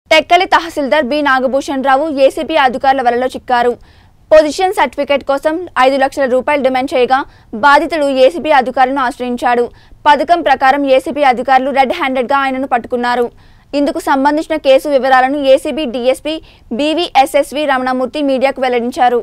టెక్కలి తహసీల్దార్ B Nagabhushan Rao ACB అధికారుల వలలో చిక్కారు పొజిషన్ సర్టిఫికేట్ కోసం ఐదు లక్షల రూపాయలు డిమాండ్ చేయగా బాధితుడు ఏసీబీ అధికారులను ఆశ్రయించాడు పథకం ప్రకారం ఏసీబీ అధికారులు రెడ్ హ్యాండెడ్గా ఆయనను పట్టుకున్నారు ఇందుకు సంబంధించిన కేసు వివరాలను ఏసీబీ డీఎస్పీ బీవీఎస్ఎస్వి రమణమూర్తి మీడియాకు వెల్లడించారు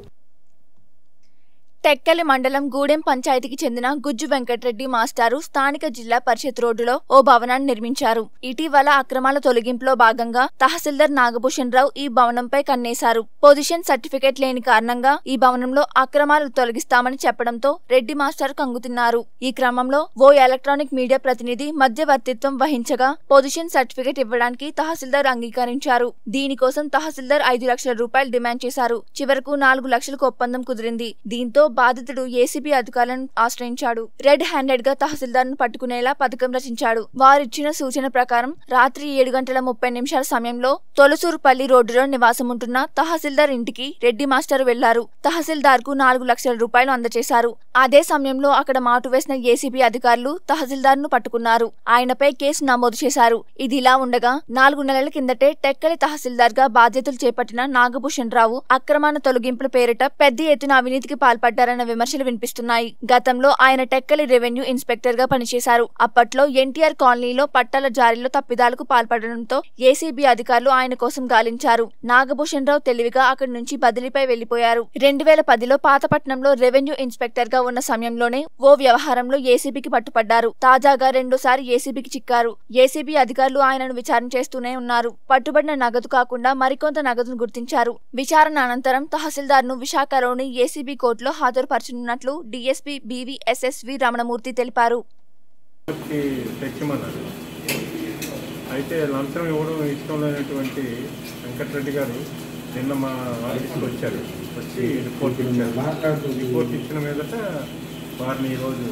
టెక్కలి మండలం గూడెం పంచాయతీకి చెందిన గుజ్జు వెంకటరెడ్డి మాస్టారు స్థానిక జిల్లా పరిషత్ రోడ్డులో ఓ భవనాన్ని నిర్మించారు ఇటీవల అక్రమాల తొలగింపులో భాగంగా తహసీల్దార్ నాగభూషణ్ రావు ఈ భవనంపై కన్నేశారు పొజిషన్ సర్టిఫికేట్ లేని కారణంగా ఈ భవనంలో అక్రమాలు తొలగిస్తామని చెప్పడంతో రెడ్డి మాస్టర్ కంగుతిన్నారు ఈ క్రమంలో ఓ ఎలక్ట్రానిక్ మీడియా ప్రతినిధి మధ్యవర్తిత్వం వహించగా పొజిషన్ సర్టిఫికేట్ ఇవ్వడానికి తహసీల్దార్ అంగీకరించారు దీనికోసం తహసీల్దార్ ఐదు లక్షల రూపాయలు డిమాండ్ చేశారు చివరకు నాలుగు లక్షలకు ఒప్పందం కుదిరింది దీంతో బాధితుడు ఏసీబీ అధికారులను ఆశ్రయించాడు రెడ్ హ్యాండెడ్ గా తహసీల్దార్ ను పట్టుకునేలా పథకం రచించాడు వారిచ్చిన సూచన ప్రకారం రాత్రి ఏడు గంటల ముప్పై నిమిషాల సమయంలో తొలసూరుపల్లి రోడ్డులో నివాసముంటున్న తహసీల్దార్ ఇంటికి రెడ్డి మాస్టర్ వెళ్లారు తహసీల్దార్ కు నాలుగు లక్షల రూపాయలు అందజేశారు అదే సమయంలో అక్కడ మాటు వేసిన ఏసీబీ అధికారులు తహసీల్దార్ ను పట్టుకున్నారు ఆయనపై కేసు నమోదు చేశారు ఇది ఇలా ఉండగా నాలుగు నెలల కిందటే టెక్కలి తహసీల్దార్ గా బాధ్యతలు చేపట్టిన నాగభూషణ్ రావు అక్రమాన తొలగింపుల పేరిట పెద్ద ఎత్తున అవినీతికి పాల్పడ్డారన్న విమర్శలు వినిపిస్తున్నాయి గతంలో ఆయన టెక్కలి రెవెన్యూ ఇన్స్పెక్టర్ గా పనిచేశారు అప్పట్లో ఎన్టీఆర్ కాలనీలో పట్టాల జారీలో తప్పిదాలకు పాల్పడడంతో ఏసీబీ అధికారులు ఆయన కోసం గాలించారు నాగభూషణ్ రావు తెలివిగా అక్కడి నుంచి బదిలీపై వెళ్లిపోయారు రెండు వేల పదిలో పాతపట్నంలో రెవెన్యూ ఇన్స్పెక్టర్ గా ఉన్న సమయంలోనే ఓ వ్యవహారంలో ఏసీబీకి పట్టుపడ్డారు తాజాగా రెండోసారి ఏసీబీకి చిక్కారు ఏసీబీ అధికారులు ఆయనను విచారణ చేస్తూనే ఉన్నారు పట్టుబడిన నగదు కాకుండా మరికొంత నగదును గుర్తించారు విచారణ అనంతరం తహసీల్దార్ ను విశాఖలోని ఏసీబీ కోర్టులో హాజరుపరచనున్నట్లు డీఎస్పీ బీవీఎస్ఎస్వి రమణమూర్తి తెలిపారు కి తెచ్చమన్నారు అయితే లంచం ఇవ్వడం ఇష్టం లేనటువంటి వెంకటరెడ్డి గారు నిన్న మా ఆఫీస్కి వచ్చారు వచ్చి రిపోర్ట్ ఇచ్చారు రిపోర్ట్ ఇచ్చిన మీదట వారిని ఈరోజు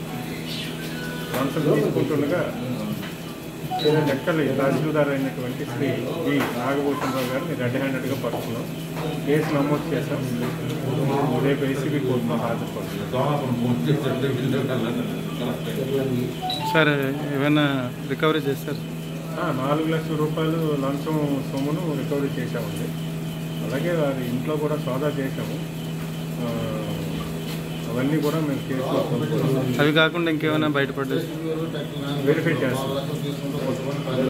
లంచం తీసుకుంటుండగా లెక్కలు తహసీల్దార్ అయినటువంటి శ్రీ జి నాగభూషణరావు గారిని రెడ్ హ్యాండెడ్గా పట్టుకున్నాం కేసు నమోదు చేశాం రేపు ఏసీబీ కోర్టులో హాజరుపడుతున్నాం సార్ ఏమైనా రికవరీ చేస్తారు ఆ, నాలుగు లక్షల రూపాయలు లంచం సొమ్మును రికవరీ చేశామండి అలాగే వారి ఇంట్లో కూడా సోదా చేశాము ఆ, అవన్నీ కూడా మేము కేసులో అవి కాకుండా ఇంకేమైనా బయటపడ్డాయి వెరిఫై చేస్తాం